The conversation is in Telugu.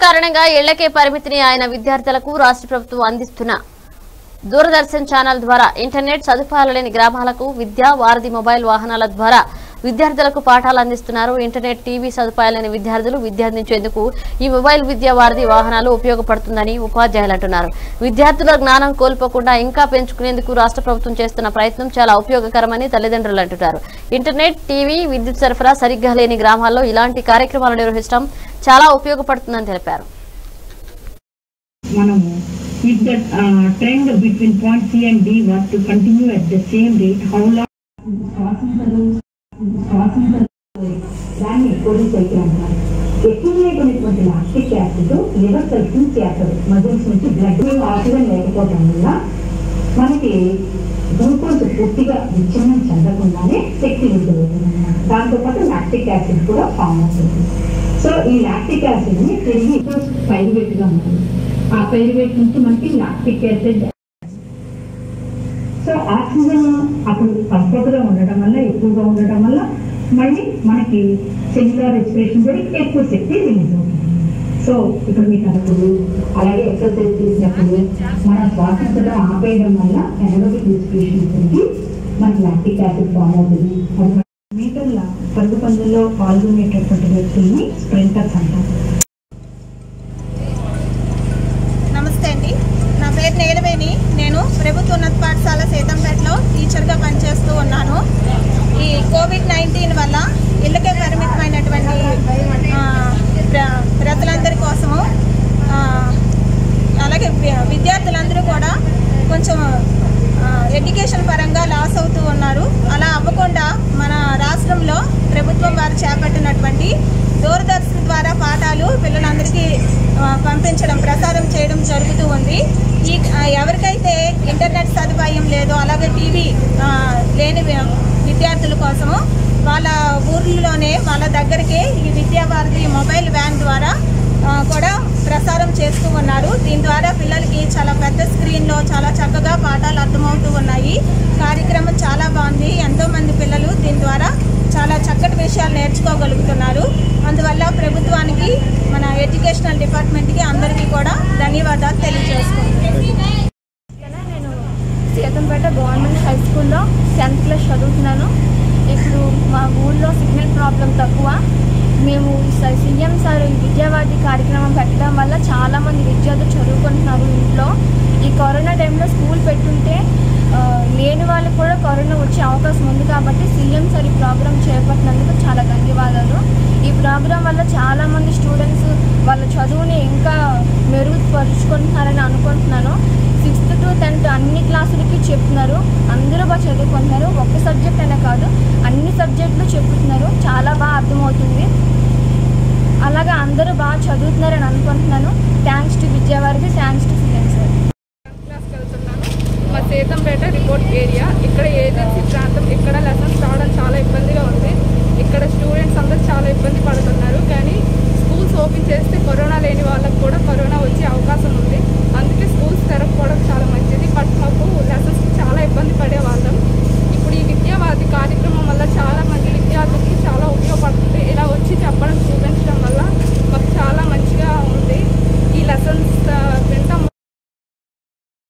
కారణంగా ఇళ్లకే పరిమితిని ఆయన విద్యార్థులకు రాష్ట్ర ప్రభుత్వం అందిస్తున్న దూరదర్శన్ ఛానల్ ద్వారా ఇంటర్నెట్ సదుపాయాలు లేని గ్రామాలకు విద్య వారధి మొబైల్ వాహనాల ద్వారా విద్యార్థులకు పాఠాలు అందిస్తున్నారు ఇంటర్నెట్ టీవీ సదుపాయాలు లేని విద్యార్థులు విద్య అందించేందుకు ఈ మొబైల్ విద్య వారధి వాహనాలు ఉపయోగపడుతుందని ఉపాధ్యాయులు అంటున్నారు విద్యార్థుల జ్ఞానం కోల్పోకుండా ఇంకా పెంచుకునేందుకు రాష్ట్ర ప్రభుత్వం చేస్తున్న ప్రయత్నం చాలా ఉపయోగకరమని తల్లిదండ్రులు అంటున్నారు ఇంటర్నెట్ టీవీ విద్యుత్ సరఫరా సరిగ్గా లేని గ్రామాల్లో ఇలాంటి కార్యక్రమాలు నిర్వహించడం చాలా ఉపయోగపడుతుందని తెలిపారు మనము if the uh, trend between point C and D was to continue at the same rate, how long crossing the rules, crossing the దాన్ని ఎక్కోడి సైకిల్ అంటారు ఎక్కువైనటువంటి లాక్టిక్ యాసిడ్ లివర్ సర్కిల్ చేస్తారు మజిల్స్ నుంచి బ్లడ్ ఆక్సిజన్ లేకపోవడం వల్ల మనకి గ్లూకోజ్ పూర్తిగా విచ్ఛిన్నం చెందకుండానే శక్తి విడుదలవుతుంది అనమాట దాంతోపాటు లాక్టిక్ యాసిడ్ కూడా ఫామ్ అవుతుంది సో ఈ లాక్టిక్ యాసిడ్ ని తిరిగి పైరువేట్ గా ఉంటుంది ఆ పైరువేట్ నుంచి మనకి లాక్టిక్ యాసిడ్ సో ఆక్సిజన్ అప్పుడు కంఫర్ట్ గా ఉండటం వల్ల ఎక్కువగా ఉండటం వల్ల మళ్ళీ మనకి సెల్యులర్ రెస్పిరేషన్ కూడా ఎక్కువ శక్తి రిలీజ్ అవుతుంది సో ఇప్పుడు మీకు అప్పుడు అలాగే ఎక్సర్సైజ్ చేసినప్పుడు మన శ్వాసించడం ఆపేయడం వల్ల ఎనరోబిక్ రెస్పిరేషన్ పెరిగి మనకి లాక్టిక్ యాసిడ్ ఫామ్ అవుతుంది అది మీటర్ల పరుగు పందుల్లో పాల్గొనేటటువంటి వ్యక్తుల్ని స్ప్రింటర్స్ అంటారు నమస్తే అండి నా పేరు నీలవేణి నేను ప్రభుత్వ ఉన్నత పాఠశాల సీతంపేటలో టీచర్గా పనిచేస్తూ ఉన్నాను ఈ కోవిడ్ నైన్టీన్ వల్ల ఇళ్ళకే పరిమితమైనటువంటి ఆ, ప్ర- ప్రజలందరి కోసము ఆ, అలాగే వి- విద్యార్థులందరూ కూడా కొంచెం ఆ, ఎడ్యుకేషన్ పరంగా లాస్ అవుతూ ఉన్నారు అలా అవ్వకుండా మన రాష్ట్రంలో ప్రభుత్వం వారు చేపట్టినటువంటి దూరదర్శన్ ద్వారా పాఠాలు పిల్లలందరికీ ఆ, పంపించడం ప్రసారం చేయడం జరుగుతూ ఉంది ఈ ఆ, ఎవరికైతే ఇంటర్నెట్ సదుపాయం లేదో అలాగే టీవీ ఆ, లేని వి- విద్యార్థుల కోసము వాళ్ళ ఊర్లలోనే వాళ్ళ దగ్గరికి ఈ విద్యాభారతి మొబైల్ వ్యాన్ ద్వారా ఆ, కూడా ప్రసారం చేస్తూ ఉన్నారు దీని ద్వారా పిల్లలకి చాలా పెద్ద స్క్రీన్లో చాలా చక్కగా పాఠాలు అర్థమవుతూ ఉన్నాయి కార్యక్రమం చాలా బాగుంది ఎంతో మంది పిల్లలు దీని ద్వారా చాలా చక్కటి విషయాలు నేర్చుకోగలుగుతున్నారు అందువల్ల ప్రభుత్వానికి మన ఎడ్యుకేషనల్ డిపార్ట్మెంట్కి అందరికీ కూడా ధన్యవాదాలు తెలియజేసుకుంటున్నాను నేను సీతంపేట గవర్నమెంట్ హై స్కూల్లో టెన్త్ క్లాస్ చదువుతున్నాను ఇప్పుడు మా ఊళ్ళో సిగ్నల్ ప్రాబ్లం తక్కువ మేము స- సీఎం సార్ ఈ విద్యావాది కార్యక్రమం పెట్టడం వల్ల చాలామంది విద్యార్థులు చదువుకుంటున్నారు ఇంట్లో ఈ కరోనా టైంలో స్కూల్ పెట్టుంటే ఆ, లేని వాళ్ళకి కూడా కరోనా వచ్చే అవకాశం ఉంది కాబట్టి సీఎం సార్ ఈ ప్రోగ్రామ్ చేపట్టినందుకు చాలా ధన్యవాదాలు ఈ ప్రోగ్రాం వల్ల చాలామంది స్టూడెంట్స్ వాళ్ళ చదువుని ఇంకా మెరుగుపరుచుకుంటున్నారని అనుకుంటున్నాను సిక్స్త్ టు టెన్త్ అన్ని క్లాసులకి చెప్తున్నారు అందరూ బాగా చదువుకుంటున్నారు ఒక్క సబ్జెక్ట్ అనే కాదు అన్ని సబ్జెక్టులు చెప్తున్నారు చాలా బాగా అర్థమవుతుంది అలాగా అందరూ బాగా చదువుతున్నారని అనుకుంటున్నాను థ్యాంక్స్ టు విద్యావారికి థ్యాంక్స్ టు సీఎం సార్ క్లాస్కి వెళ్తున్నాను మా సీతంపేట రిపోర్ట్ ఏరియా ఇక్కడ ఏజెన్సీ ప్రాంతం ఇక్కడ లెసన్ స్టార్ట్